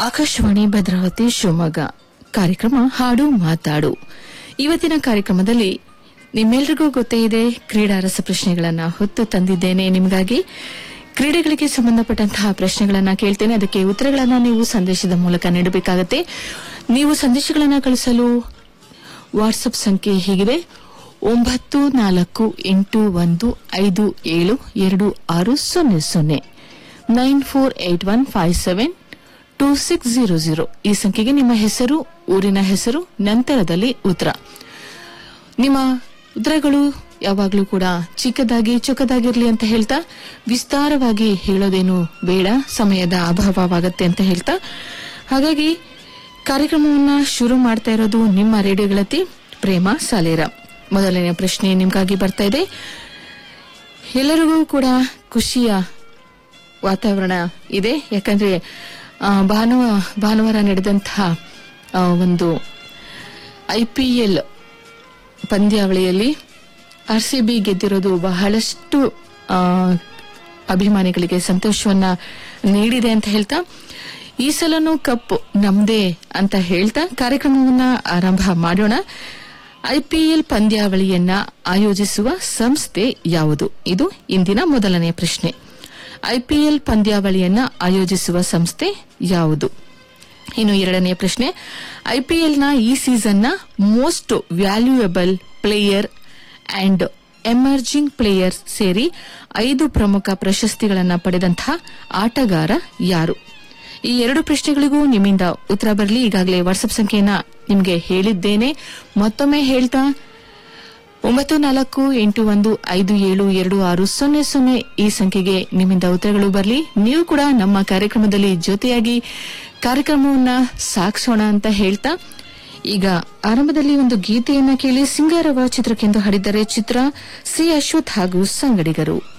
ಆಕಾಶವಾಣಿ ಭದ್ರಾವತಿ ಶಿವಮೊಗ್ಗ ಕಾರ್ಯಕ್ರಮ ಹಾಡು ಮಾತಾಡು ಇವತ್ತಿನ ಕಾರ್ಯಕ್ರಮದಲ್ಲಿ ನಿಮ್ಮೆಲ್ರಿಗೂ ಗೊತ್ತೇ ಇದೆ ಕ್ರೀಡಾ ರಸಪ್ರಶ್ನೆಗಳನ್ನ ಹೊತ್ತು ತಂದಿದ್ದೇನೆ ನಿಮಗಾಗಿ ಕ್ರೀಡೆಗಳಿಗೆ ಸಂಬಂಧಪಟ್ಟಂತಹ ಪ್ರಶ್ನೆಗಳನ್ನ ಕೇಳ್ತೇನೆ ಅದಕ್ಕೆ ಉತ್ತರಗಳನ್ನ ನೀವು ಸಂದೇಶದ ಮೂಲಕ ನೀಡಬೇಕಾಗತ್ತೆ ನೀವು ಸಂದೇಶಗಳನ್ನ ಕಳಿಸಲು ವಾಟ್ಸ್ಆಪ್ ಸಂಖ್ಯೆ ಹೀಗಿದೆ ಒಂಬತ್ತು ನಾಲ್ಕು ಎಂಟು ಒಂದು ಐದು ಏಳು ಎರಡು ಆರು ಸೊನ್ನೆ ಸೊನ್ನೆ nine four eight one five seven two six zero zero ಈ ಸಂಖ್ಯೆಗೆ ನಿಮ್ಮ ಹೆಸರು ಊರಿನ ಹೆಸರು ನಂತರದಲ್ಲಿ ಉತ್ತರ ನಿಮ್ಮ ಉತ್ತರಗಳು ಯಾವಾಗಲೂ ಕೂಡ ಚಿಕ್ಕದಾಗಿ ಚೊಕ್ಕದಾಗಿರ್ಲಿ ಅಂತ ಹೇಳ್ತಾ ವಿಸ್ತಾರವಾಗಿ ಹೇಳೋದೇನು ಬೇಡ ಸಮಯದ ಅಭಾವವಾಗತ್ತೆ ಅಂತ ಹೇಳ್ತಾ ಹಾಗಾಗಿ ಕಾರ್ಯಕ್ರಮವನ್ನ ಶುರು ಮಾಡ್ತಾ ಇರೋದು ನಿಮ್ಮ ರೇಡಿಯೋ ಗೆಳತಿ ಪ್ರೇಮ ಸಾಲೇರ ಮೊದಲನೇ ಪ್ರಶ್ನೆ ನಿಮ್ಗಾಗಿ ಬರ್ತಾ ಇದೆ ಎಲ್ಲರಿಗೂ ಕೂಡ ಖುಷಿಯ ವಾತಾವರಣ ಇದೆ ಯಾಕಂದ್ರೆ ಆ, ಭಾನುವ ಭಾನುವಾರ ನಡೆದಂತಹ ಆ, ಒಂದು ಐಪಿಎಲ್ ಪಂದ್ಯಾವಳಿಯಲ್ಲಿ ಆರ್ಸಿಬಿ ಗೆದ್ದಿರೋದು ಬಹಳಷ್ಟು ಆ, ಅಭಿಮಾನಿಗಳಿಗೆ ಸಂತೋಷವನ್ನ ನೀಡಿದೆ ಅಂತ ಹೇಳ್ತಾ ಈ ಸಲನೂ ಕಪ್ ನಮ್ದೇ ಅಂತ ಹೇಳ್ತಾ ಕಾರ್ಯಕ್ರಮವನ್ನ ಆರಂಭ ಮಾಡೋಣ ಐಪಿಎಲ್ ಪಂದ್ಯಾವಳಿಯನ್ನ ಆಯೋಜಿಸುವ ಸಂಸ್ಥೆ ಯಾವುದು ಇದು ಇಂದಿನ ಮೊದಲನೇ ಪ್ರಶ್ನೆ ಐಪಿಎಲ್ ಪಂದ್ಯಾವಳಿಯನ್ನ ಆಯೋಜಿಸುವ ಸಂಸ್ಥೆ ಯಾವುದು ಇನ್ನು ಎರಡನೇ ಪ್ರಶ್ನೆ ಐಪಿಎಲ್ನ ಈ ಸೀಸನ್ನ most valuable player and emerging player ಸೇರಿ ಐದು ಪ್ರಮುಖ ಪ್ರಶಸ್ತಿಗಳನ್ನು ಪಡೆದಂತಹ ಆಟಗಾರ ಯಾರು ಈ ಎರಡು ಪ್ರಶ್ನೆಗಳಿಗೂ ನಿಮ್ಮಿಂದ ಉತ್ತರ ಬರಲಿ ಈಗಾಗಲೇ ವಾಟ್ಸ್ಆಪ್ ಸಂಖ್ಯೆಯನ್ನ ನಿಮಗೆ ಹೇಳಿದ್ದೇನೆ ಮತ್ತೊಮ್ಮೆ ಹೇಳ್ತಾ ಒಂಬತ್ತು ನಾಲ್ಕು ಎಂಟು ಒಂದು ಐದು ಏಳು ಎರಡು ಆರು ಸೊನ್ನೆ ಸೊನ್ನೆ ಈ ಸಂಖ್ಯೆಗೆ ನಿಮ್ಮಿಂದ ಉತ್ತರಗಳು ಬರಲಿ ನೀವು ಕೂಡ ನಮ್ಮ ಕಾರ್ಯಕ್ರಮದಲ್ಲಿ ಜೊತೆಯಾಗಿ ಕಾರ್ಯಕ್ರಮವನ್ನ ಸಾಗಿಸೋಣ ಅಂತ ಹೇಳ್ತಾ ಈಗ ಆರಂಭದಲ್ಲಿ ಒಂದು ಗೀತೆಯನ್ನ ಕೇಳಿ ಸಿಂಗಾರವ ಚಿತ್ರಕ್ಕೆಂದು ಹಾಡಿದ್ದಾರೆ ಚಿತ್ರ ಸಿ ಅಶ್ವಥ್ ಹಾಗೂ ಸಂಗಡಿಗರು